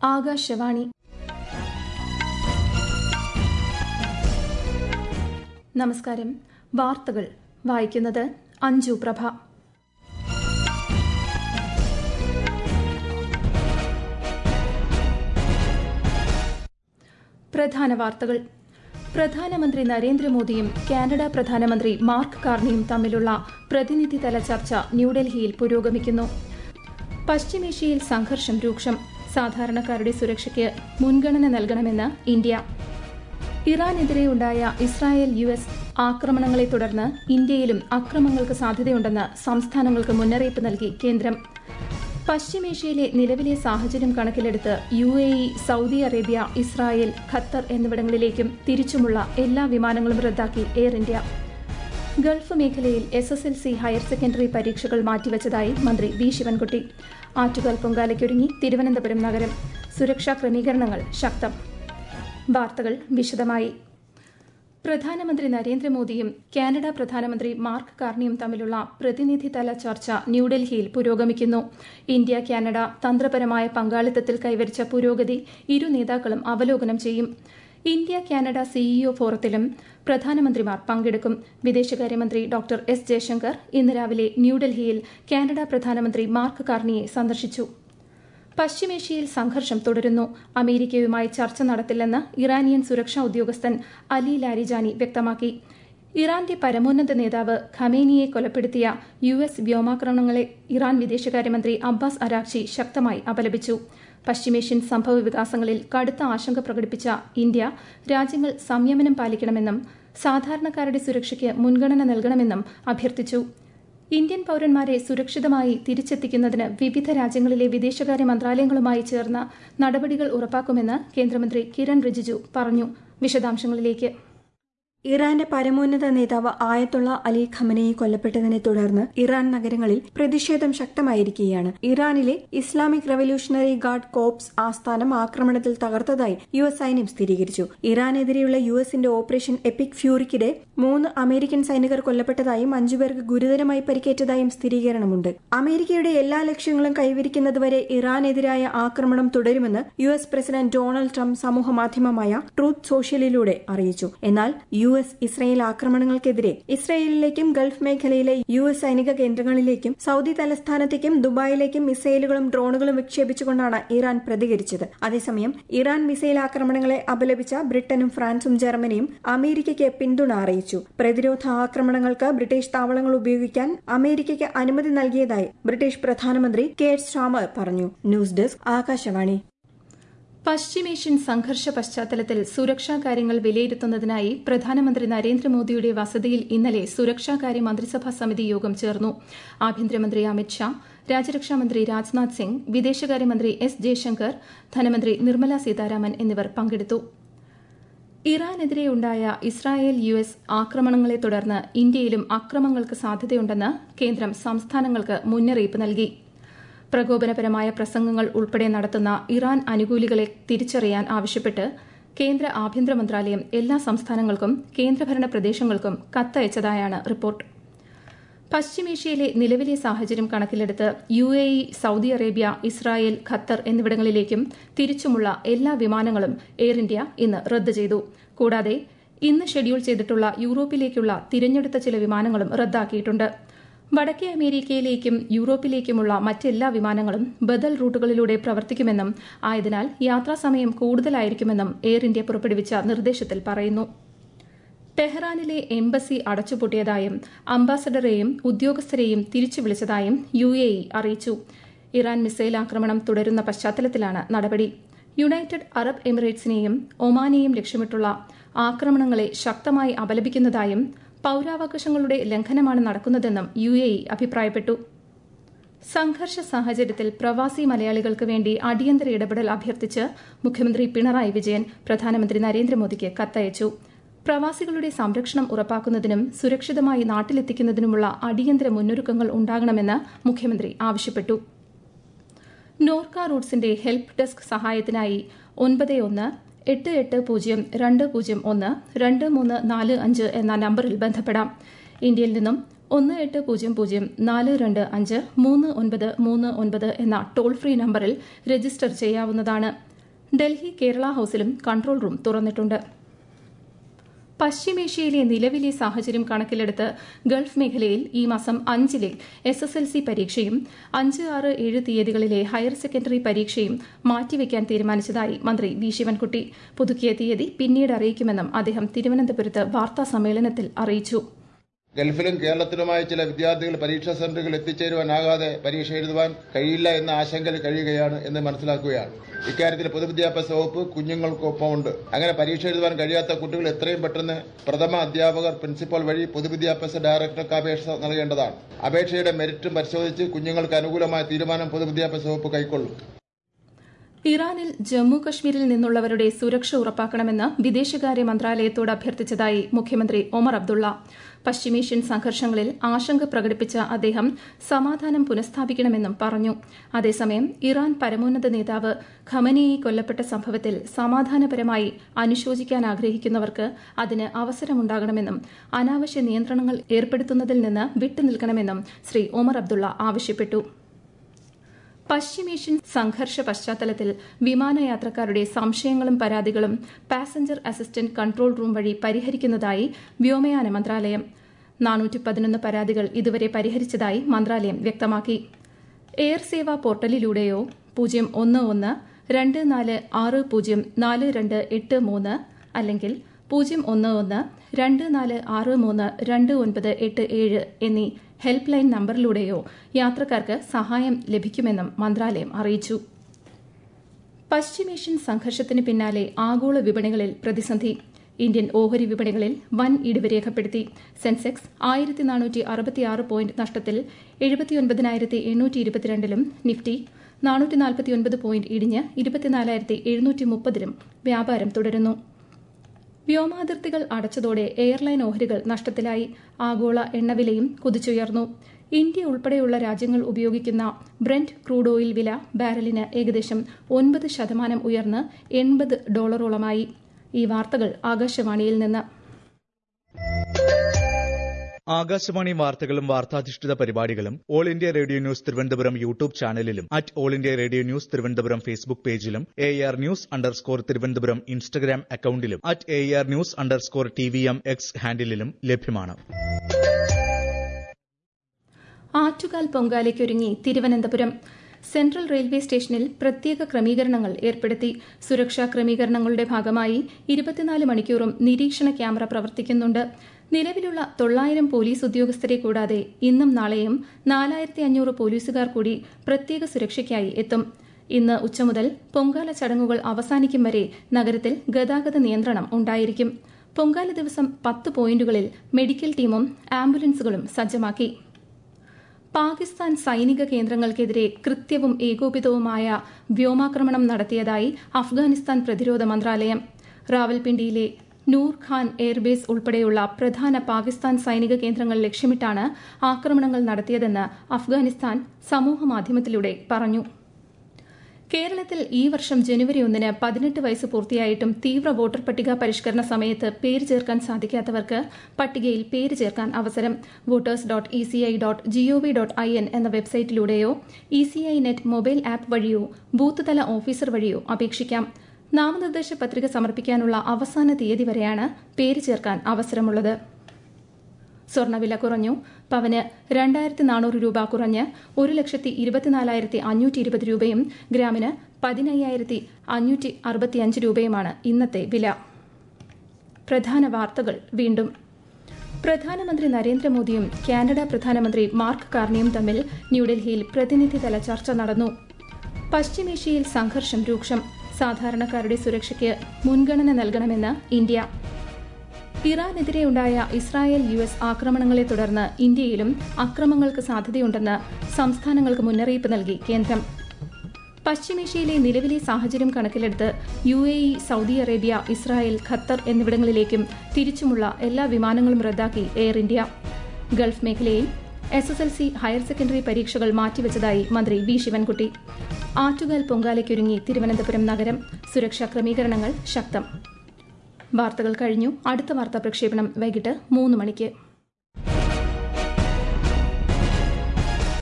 ആകാശവാണി നമസ്കാരം വാർത്തകൾ വായിക്കുന്നത് അഞ്ജു പ്രഭ പ്രധാന വാർത്തകൾ പ്രധാനമന്ത്രി നരേന്ദ്രമോദിയും കാനഡ പ്രധാനമന്ത്രി മാർക്ക് കാർണിയും തമ്മിലുള്ള പ്രതിനിധിതല ചർച്ച ന്യൂഡൽഹിയിൽ പുരോഗമിക്കുന്നു പശ്ചിമേഷ്യയിൽ സംഘർഷം രൂക്ഷം സാധാരണക്കാരുടെ സുരക്ഷയ്ക്ക് മുൻഗണന നൽകണമെന്ന് ഇന്ത്യ ഇറാനെതിരെയുണ്ടായ ഇസ്രായേൽ യു എസ് ആക്രമണങ്ങളെ തുടർന്ന് ഇന്ത്യയിലും അക്രമങ്ങൾക്ക് സാധ്യതയുണ്ടെന്ന് സംസ്ഥാനങ്ങൾക്ക് മുന്നറിയിപ്പ് നൽകി കേന്ദ്രം പശ്ചിമേഷ്യയിലെ നിലവിലെ സാഹചര്യം കണക്കിലെടുത്ത് U A E Saudi Arabia Israel Qatar എന്നിവിടങ്ങളിലേക്കും തിരിച്ചുമുള്ള എല്ലാ വിമാനങ്ങളും റദ്ദാക്കി എയർ ഇന്ത്യ ഗൾഫ് മേഖലയിൽ S S L C higher secondary പരീക്ഷകൾ മാറ്റിവച്ചതായി മന്ത്രി വി ശിവൻകുട്ടി ആറ്റുകാൽ പൊങ്കാലയ്ക്കൊരുങ്ങി തിരുവനന്തപുരം നഗരം സുരക്ഷാ ക്രമീകരണങ്ങൾ ശക്തം വാർത്തകൾ വിശദമായി പ്രധാനമന്ത്രി നരേന്ദ്രമോദിയും കാനഡ പ്രധാനമന്ത്രി മാർക്ക് കാർണിയും തമ്മിലുള്ള പ്രതിനിധിതല ചർച്ച ന്യൂഡൽഹിയിൽ പുരോഗമിക്കുന്നു ഇന്ത്യ കാനഡ തന്ത്രപരമായ പങ്കാളിത്തത്തിൽ കൈവരിച്ച പുരോഗതി ഇരു നേതാക്കളും അവലോകനം ചെയ്യും ഇന്ത്യ കാനഡ സിഇഒ ഫോറത്തിലും പ്രധാനമന്ത്രിമാർ പങ്കെടുക്കും വിദേശകാര്യമന്ത്രി ഡോക്ടർ എസ് ജയശങ്കർ ഇന്ന് രാവിലെ ന്യൂഡൽഹിയിൽ കാനഡ പ്രധാനമന്ത്രി മാർക്ക് കാർണിയെ സന്ദർശിച്ചു പശ്ചിമേഷ്യയിൽ സംഘർഷം തുടരുന്നു അമേരിക്കയുമായി ചർച്ച നടത്തില്ലെന്ന് ഇറാനിയൻ സുരക്ഷാ ഉദ്യോഗസ്ഥൻ അലി ലാരിജാനി വ്യക്തമാക്കി ഇറാന്റെ പരമോന്നത നേതാവ് ഖമേനിയെ കൊലപ്പെടുത്തിയ യു എസ് വ്യോമാക്രമണങ്ങളെ ഇറാൻ വിദേശകാര്യമന്ത്രി അബ്ബാസ് അരാക്ചി ശക്തമായി അപലപിച്ചു പശ്ചിമേഷ്യൻ സംഭവ വികാസങ്ങളിൽ കടുത്ത ആശങ്ക പ്രകടിപ്പിച്ച ഇന്ത്യ രാജ്യങ്ങൾ സംയമനം പാലിക്കണമെന്നും സാധാരണക്കാരുടെ സുരക്ഷയ്ക്ക് മുൻഗണന നൽകണമെന്നും അഭ്യർത്ഥിച്ചു ഇന്ത്യൻ പൌരന്മാരെ സുരക്ഷിതമായി തിരിച്ചെത്തിക്കുന്നതിന് വിവിധ രാജ്യങ്ങളിലെ വിദേശകാര്യ മന്ത്രാലയങ്ങളുമായി ചേർന്ന് നടപടികൾ ഉറപ്പാക്കുമെന്ന് കേന്ദ്രമന്ത്രി കിരൺ റിജിജു പറഞ്ഞു വിശദാംശങ്ങളിലേക്ക് ഇറാന്റെ പരമോന്നത നേതാവ് ആയത്തുള്ള അലി ഖമനയി കൊല്ലപ്പെട്ടതിനെ തുടർന്ന് ഇറാൻ നഗരങ്ങളിൽ പ്രതിഷേധം ശക്തമായിരിക്കുകയാണ് ഇറാനിലെ ഇസ്ലാമിക് റവല്യൂഷണറി ഗാർഡ് കോപ്സ് ആസ്ഥാനം ആക്രമണത്തിൽ തകർത്തതായി യു എസ് സൈന്യം സ്ഥിരീകരിച്ചു ഇറാനെതിരെയുള്ള യു എസിന്റെ ഓപ്പറേഷൻ എപ്പിക് ഫ്യൂറിക്കിടെ മൂന്ന് അമേരിക്കൻ സൈനികർ കൊല്ലപ്പെട്ടതായും അഞ്ചുപേർക്ക് ഗുരുതരമായി പരിക്കേറ്റതായും സ്ഥിരീകരണമുണ്ട് അമേരിക്കയുടെ എല്ലാ ലക്ഷ്യങ്ങളും കൈവരിക്കുന്നതുവരെ ഇറാനെതിരായ ആക്രമണം തുടരുമെന്ന് U S president Donald Trump സമൂഹമാധ്യമമായ ട്രൂത്ത് സോഷ്യലിലൂടെ അറിയിച്ചു എന്നാൽ യു എസ് ഇസ്രയേൽ ആക്രമണങ്ങൾക്കെതിരെ ഇസ്രയേലിലേക്കും ഗൾഫ് മേഖലയിലെ യു എസ് സൈനിക കേന്ദ്രങ്ങളിലേക്കും സൌദി തലസ്ഥാനത്തേക്കും ദുബായിലേക്കും മിസൈലുകളും ഡ്രോണുകളും വിക്ഷേപിച്ചുകൊണ്ടാണ് ഇറാൻ പ്രതികരിച്ചത് അതേസമയം ഇറാൻ മിസൈൽ ആക്രമണങ്ങളെ അപലപിച്ച ബ്രിട്ടനും ഫ്രാൻസും ജർമ്മനിയും അമേരിക്കയ്ക്ക് പിന്തുണ അറിയിച്ചു പ്രതിരോധ ആക്രമണങ്ങൾക്ക് ബ്രിട്ടീഷ് താവളങ്ങൾ ഉപയോഗിക്കാൻ അമേരിക്കയ്ക്ക് അനുമതി നൽകിയതായി ബ്രിട്ടീഷ് പ്രധാനമന്ത്രി കെയർ സ്റ്റാമർ പറഞ്ഞു ന്യൂസ് ഡെസ്ക് ആകാശവാണി പശ്ചിമേഷ്യൻ സംഘർഷ പശ്ചാത്തലത്തിൽ സുരക്ഷാ കാര്യങ്ങൾ വിലയിരുത്തുന്നതിനായി പ്രധാനമന്ത്രി നരേന്ദ്രമോദിയുടെ വസതിയിൽ ഇന്നലെ സുരക്ഷാകാര്യ മന്ത്രിസഭാ സമിതി യോഗം ചേർന്നു ആഭ്യന്തരമന്ത്രി അമിത്ഷാ രാജ്യരക്ഷാമന്ത്രി രാജ്നാഥ് സിംഗ് വിദേശകാര്യമന്ത്രി എസ് ജയശങ്കർ ധനമന്ത്രി നിർമ്മല സീതാരാമൻ എന്നിവർ പങ്കെടുത്തു ഇറാനെതിരെയുണ്ടായ ഇസ്രായേൽ യു എസ് ആക്രമണങ്ങളെ തുടർന്ന് ഇന്ത്യയിലും അക്രമങ്ങൾക്ക് സാധ്യതയുണ്ടെന്ന് കേന്ദ്രം സംസ്ഥാനങ്ങൾക്ക് മുന്നറിയിപ്പ് നൽകി പ്രകോപനപരമായ പ്രസംഗങ്ങൾ ഉൾപ്പെടെ നടത്തുന്ന ഇറാൻ അനുകൂലികളെ തിരിച്ചറിയാൻ ആവശ്യപ്പെട്ട് കേന്ദ്ര ആഭ്യന്തര മന്ത്രാലയം എല്ലാ സംസ്ഥാനങ്ങൾക്കും കേന്ദ്രഭരണ പ്രദേശങ്ങൾക്കും കത്തയച്ചതായാണ് റിപ്പോർട്ട് പശ്ചിമേഷ്യയിലെ നിലവിലെ സാഹചര്യം കണക്കിലെടുത്ത് U A E Saudi Arabia Israel Qatar എന്നിവിടങ്ങളിലേക്കും തിരിച്ചുമുള്ള എല്ലാ വിമാനങ്ങളും എയർ ഇന്ത്യ ഇന്ന് റദ്ദ് ചെയ്തു കൂടാതെ ഇന്ന് ഷെഡ്യൂൾ ചെയ്തിട്ടുള്ള യൂറോപ്പിലേക്കുള്ള തിരഞ്ഞെടുത്ത ചില വിമാനങ്ങളും റദ്ദാക്കിയിട്ടുണ്ട് വടക്കേ അമേരിക്കയിലേക്കും യൂറോപ്പിലേക്കുമുള്ള മറ്റെല്ലാ വിമാനങ്ങളും ബദൽ റൂട്ടുകളിലൂടെ പ്രവർത്തിക്കുമെന്നും ആയതിനാൽ യാത്രാസമയം കൂടുതലായിരിക്കുമെന്നും എയർ ഇന്ത്യ പുറപ്പെടുവിച്ച നിർദ്ദേശത്തിൽ പറയുന്നു ടെഹ്റാനിലെ എംബസി അടച്ചുപൂട്ടിയതായും അംബാസഡറെയും ഉദ്യോഗസ്ഥരെയും തിരിച്ചു വിളിച്ചതായും യു എ ഇ അറിയിച്ചു ഇറാൻ മിസൈൽ ആക്രമണം തുടരുന്ന പശ്ചാത്തലത്തിലാണ് നടപടി യുണൈറ്റഡ് അറബ് എമിറേറ്റ്സിനെയും ഒമാനെയും ലക്ഷ്യമിട്ടുള്ള ആക്രമണങ്ങളെ ശക്തമായി അപലപിക്കുന്നതായും പൌരാവകാശങ്ങളുടെ ലംഘനമാണ് നടക്കുന്നതെന്നും യു എ ഇ അഭിപ്രായപ്പെട്ടു സംഘർഷ സാഹചര്യത്തിൽ പ്രവാസി മലയാളികൾക്ക് വേണ്ടി അടിയന്തര ഇടപെടൽ അഭ്യർത്ഥിച്ച് മുഖ്യമന്ത്രി പിണറായി വിജയൻ പ്രധാനമന്ത്രി നരേന്ദ്രമോദിക്ക് കത്തയച്ചു പ്രവാസികളുടെ സംരക്ഷണം ഉറപ്പാക്കുന്നതിനും സുരക്ഷിതമായി നാട്ടിലെത്തിക്കുന്നതിനുമുള്ള അടിയന്തര മുന്നൊരുക്കങ്ങൾ ഉണ്ടാകണമെന്ന് മുഖ്യമന്ത്രി ആവശ്യപ്പെട്ടു നോർക്ക റൂട്ട്സിന്റെ ഹെൽപ്പ് ഡെസ്ക് സഹായത്തിനായി ഒൻപത് ഒന്ന് എട്ട് എട്ട് പൂജ്യം രണ്ട് പൂജ്യം ഒന്ന് രണ്ട് മൂന്ന് നാല് അഞ്ച് എന്ന നമ്പറിൽ ബന്ധപ്പെടാം ഇന്ത്യയിൽ നിന്നും ഒന്ന് എട്ട് പൂജ്യം പൂജ്യം നാല് രണ്ട് അഞ്ച് മൂന്ന് ഒൻപത് മൂന്ന് ഒൻപത് എന്ന ടോൾ ഫ്രീ നമ്പറിൽ രജിസ്റ്റർ ചെയ്യാവുന്നതാണ് ഡൽഹി കേരള ഹൌസിലും കൺട്രോൾ റൂം തുറന്നിട്ടുണ്ട് പശ്ചിമേഷ്യയിലെ നിലവിലെ സാഹചര്യം കണക്കിലെടുത്ത് ഗൾഫ് മേഖലയിൽ ഈ മാസം അഞ്ചിലെ എസ് എസ് എൽ സി പരീക്ഷയും അഞ്ച് ആറ് ഏഴ് തീയതികളിലെ ഹയർ സെക്കൻഡറി പരീക്ഷയും മാറ്റിവെക്കാൻ തീരുമാനിച്ചതായി മന്ത്രി വി ശിവൻകുട്ടി പുതുക്കിയ തീയതി പിന്നീട് അറിയിക്കുമെന്നും അദ്ദേഹം തിരുവനന്തപുരത്ത് വാർത്താ സമ്മേളനത്തിൽ അറിയിച്ചു ഗൾഫിലും കേരളത്തിലുമായി ചില വിദ്യാർത്ഥികൾ പരീക്ഷാ സെന്ററുകളിൽ എത്തിച്ചേരുവാനാകാതെ പരീക്ഷ എഴുതുവാൻ കഴിയില്ല എന്ന ആശങ്കയിൽ കഴിയുകയാണ് എന്ന് മനസ്സിലാക്കുകയാണ് ഇക്കാര്യത്തിൽ പൊതുവിദ്യാഭ്യാസ വകുപ്പ് കുഞ്ഞുങ്ങൾക്കൊപ്പമുണ്ട് അങ്ങനെ പരീക്ഷ എഴുതുവാൻ കഴിയാത്ത കുട്ടികൾ എത്രയും പെട്ടെന്ന് പ്രഥമ അധ്യാപകർ പ്രിൻസിപ്പൽ വഴി പൊതുവിദ്യാഭ്യാസ ഡയറക്ടർക്ക് അപേക്ഷ നൽകേണ്ടതാണ് അപേക്ഷയുടെ മെറിറ്റും പരിശോധിച്ച് കുഞ്ഞുങ്ങൾക്ക് അനുകൂലമായ തീരുമാനം പൊതുവിദ്യാഭ്യാസ വകുപ്പ് കൈക്കൊള്ളും ഇറാനിൽ ജമ്മു കശ്മീരിൽ നിന്നുള്ളവരുടെ സുരക്ഷ ഉറപ്പാക്കണമെന്ന് വിദേശകാര്യ മന്ത്രാലയത്തോട് അഭ്യർത്ഥിച്ചതായി മുഖ്യമന്ത്രി ഒമർ അബ്ദുള്ള പശ്ചിമേഷ്യൻ സംഘർഷങ്ങളിൽ ആശങ്ക പ്രകടിപ്പിച്ച അദ്ദേഹം സമാധാനം പുനഃസ്ഥാപിക്കണമെന്നും പറഞ്ഞു അതേസമയം ഇറാൻ പരമോന്നത നേതാവ് ഖമനേയി കൊല്ലപ്പെട്ട സംഭവത്തിൽ സമാധാനപരമായി അനുശോചിക്കാൻ ആഗ്രഹിക്കുന്നവർക്ക് അതിന് അവസരമുണ്ടാകണമെന്നും അനാവശ്യ നിയന്ത്രണങ്ങൾ ഏർപ്പെടുത്തുന്നതിൽ നിന്ന് വിട്ടുനിൽക്കണമെന്നും ശ്രീ ഒമർ അബ്ദുള്ള ആവശ്യപ്പെട്ടു പശ്ചിമേഷ്യൻ സംഘർഷ പശ്ചാത്തലത്തിൽ വിമാനയാത്രക്കാരുടെ സംശയങ്ങളും പരാതികളും പാസഞ്ചർ അസിസ്റ്റന്റ് കൺട്രോൾ റൂം വഴി പരിഹരിക്കുന്നതായി വ്യോമയാന മന്ത്രാലയം നാനൂറ്റി പതിനൊന്ന് പരാതികൾ ഇതുവരെ പരിഹരിച്ചതായി മന്ത്രാലയം വ്യക്തമാക്കി എയർ സേവ പോർട്ടലിലൂടെയോ പൂജ്യം ഒന്ന് ഒന്ന് രണ്ട് നാല് ആറ് പൂജ്യം നാല് രണ്ട് എട്ട് മൂന്ന് അല്ലെങ്കിൽ പൂജ്യം ഒന്ന് ഒന്ന് രണ്ട് നാല് ആറ് മൂന്ന് രണ്ട് ഒൻപത് എട്ട് ഏഴ് എന്നീ ഹെൽപ്പ് ലൈൻ നമ്പറിലൂടെയോ യാത്രക്കാർക്ക് സഹായം ലഭിക്കുമെന്നും മന്ത്രാലയം അറിയിച്ചു പശ്ചിമേഷ്യൻ സംഘർഷത്തിന് പിന്നാലെ ആഗോള വിപണികളിൽ പ്രതിസന്ധി ഇന്ത്യൻ ഓഹരി വിപണികളിൽ വൻ ഇടിവ് രേഖപ്പെടുത്തി സെൻസെക്സ് ആയിരത്തി നാനൂറ്റി അറുപത്തിയാറ് പോയിന്റ് നഷ്ടത്തിൽ എഴുപത്തിയൊൻപതിനായിരത്തി എണ്ണൂറ്റി ഇരുപത്തിരണ്ടിലും നിഫ്റ്റി നാനൂറ്റി നാൽപ്പത്തിയൊൻപത് പോയിന്റ് ഇടിഞ്ഞ് ഇരുപത്തിനാലായിരത്തി എഴുന്നൂറ്റി മുപ്പതിലും വ്യാപാരം തുടരുന്നു വ്യോമാതിർത്തികൾ അടച്ചതോടെ എയർലൈൻ ഓഹരികൾ നഷ്ടത്തിലായി ആഗോള എണ്ണവിലയും കുതിച്ചുയർന്നു ഇന്ത്യ ഉൾപ്പെടെയുള്ള രാജ്യങ്ങൾ ഉപയോഗിക്കുന്ന ബ്രന്റ് ക്രൂഡ് ഓയിൽ വില ബാരലിന് ഏകദേശം ഒൻപത് ശതമാനം ഉയർന്ന് എൺപത് ഡോളറോളമായി ഈ വാർത്തകൾ ആകാശവാണിയിൽ നിന്ന് ആകാശവാണി വാർത്തകളും വാർത്താധിഷ്ഠിത പരിപാടികളും All India Radio news Thiruvananthapuram YouTube ചാനലിലും at All India Radio news Thiruvananthapuram Facebook പേജിലും A R news underscore Thiruvananthapuram Instagram അക്കൌണ്ടിലും at A R news underscore T V M X ഹാൻഡിലും ലഭ്യമാണ് ആറ്റുകാൽ പൊങ്കാലയ്ക്കൊരുങ്ങി തിരുവനന്തപുരം സെൻട്രൽ റെയിൽവേ സ്റ്റേഷനിൽ പ്രത്യേക ക്രമീകരണങ്ങൾ ഏർപ്പെടുത്തി സുരക്ഷാ ക്രമീകരണങ്ങളുടെ ഭാഗമായി ഇരുപത്തിനാല് മണിക്കൂറും നിരീക്ഷണ ക്യാമറ പ്രവർത്തിക്കുന്നുണ്ട് നിലവിലുള്ള തൊള്ളായിരം പോലീസ് ഉദ്യോഗസ്ഥരെ കൂടാതെ ഇന്നും നാളെയും നാലായിരത്തി അഞ്ഞൂറ് പോലീസുകാർ കൂടി പ്രത്യേക സുരക്ഷയ്ക്കായി എത്തും ഇന്ന് ഉച്ചമുതൽ പൊങ്കാല ചടങ്ങുകൾ അവസാനിക്കും വരെ നഗരത്തിൽ ഗതാഗത നിയന്ത്രണം ഉണ്ടായിരിക്കും പൊങ്കാല ദിവസം പത്ത് പോയിന്റുകളിൽ മെഡിക്കൽ ടീമും ആംബുലൻസുകളും സജ്ജമാക്കി പാകിസ്ഥാൻ സൈനിക കേന്ദ്രങ്ങൾക്കെതിരെ കൃത്യവും ഏകോപിതവുമായ വ്യോമാക്രമണം നടത്തിയതായി അഫ്ഗാനിസ്ഥാൻ പ്രതിരോധ മന്ത്രാലയം റാവൽപിണ്ടിയിലെ നൂർ ഖാൻ എയർബേസ് ഉൾപ്പെടെയുള്ള പ്രധാന പാകിസ്ഥാൻ സൈനിക കേന്ദ്രങ്ങൾ ലക്ഷ്യമിട്ടാണ് ആക്രമണങ്ങൾ നടത്തിയതെന്ന് അഫ്ഗാനിസ്ഥാൻ സമൂഹമാധ്യമത്തിലൂടെ പറഞ്ഞു കേരളത്തിൽ ഈ വർഷം ജനുവരി ഒന്നിന് പതിനെട്ട് വയസ്സ് പൂർത്തിയായിട്ടും തീവ്ര വോട്ടർ പട്ടിക പരിഷ്കരണ സമയത്ത് പേര് ചേർക്കാൻ സാധിക്കാത്തവർക്ക് പട്ടികയിൽ പേര് ചേർക്കാൻ അവസരം voters dot E C I dot GOV dot I N എന്ന വെബ്സൈറ്റിലൂടെയോ E C I net mobile app വഴിയോ ബൂത്ത് തല ഓഫീസർ വഴിയോ അപേക്ഷിക്കാം നാമനിർദ്ദേശ പത്രിക സമർപ്പിക്കാനുള്ള അവസാന തീയതി വരെയാണ് പേര് ചേർക്കാൻ അവസരമുള്ളത് സ്വർണ്ണവില കുറഞ്ഞു പവന് രണ്ടായിരത്തി നാനൂറ് രൂപ കുറഞ്ഞ് ഒരു ലക്ഷത്തി ഇരുപത്തിനാലായിരത്തി അഞ്ഞൂറ്റി ഇരുപത് രൂപയും ഗ്രാമിന് പതിനയ്യായിരത്തി അഞ്ഞൂറ്റി അറുപത്തിയഞ്ച് രൂപയുമാണ് ഇന്നത്തെ വില പ്രധാന വാർത്തകൾ വീണ്ടും പ്രധാനമന്ത്രി നരേന്ദ്രമോദിയും കാനഡ പ്രധാനമന്ത്രി മാർക്ക് കാർണിയും തമ്മിൽ ന്യൂഡൽഹിയിൽ പ്രതിനിധിതല ചർച്ച നടന്നു പശ്ചിമേഷ്യയിൽ സംഘർഷം രൂക്ഷം സാധാരണക്കാരുടെ സുരക്ഷയ്ക്ക് മുൻഗണന നൽകണമെന്ന് ഇന്ത്യ ഇറാനെതിരെയുണ്ടായ ഇസ്രായേൽ യു എസ് ആക്രമണങ്ങളെ തുടർന്ന് ഇന്ത്യയിലും അക്രമങ്ങൾക്ക് സാധ്യതയുണ്ടെന്ന് സംസ്ഥാനങ്ങൾക്ക് മുന്നറിയിപ്പ് നൽകി കേന്ദ്രം പശ്ചിമേഷ്യയിലെ നിലവിലെ സാഹചര്യം കണക്കിലെടുത്ത് U A E Saudi Arabia Israel Qatar എന്നിവിടങ്ങളിലേക്കും തിരിച്ചുമുള്ള എല്ലാ വിമാനങ്ങളും റദ്ദാക്കി എയർ ഇന്ത്യ ഗൾഫ് മേഖലയിൽ S S L C higher secondary പരീക്ഷകൾ മാറ്റിവച്ചതായി മന്ത്രി വി ശിവൻകുട്ടി ആറ്റുകാൽ പൊങ്കാലയ്ക്കൊരുങ്ങി തിരുവനന്തപുരം നഗരം സുരക്ഷാ ക്രമീകരണങ്ങൾ ശക്തം വാർത്തകൾ കഴിഞ്ഞു അടുത്ത വാർത്താ പ്രക്ഷേപണം വൈകിട്ട് മൂന്ന് മണിക്ക്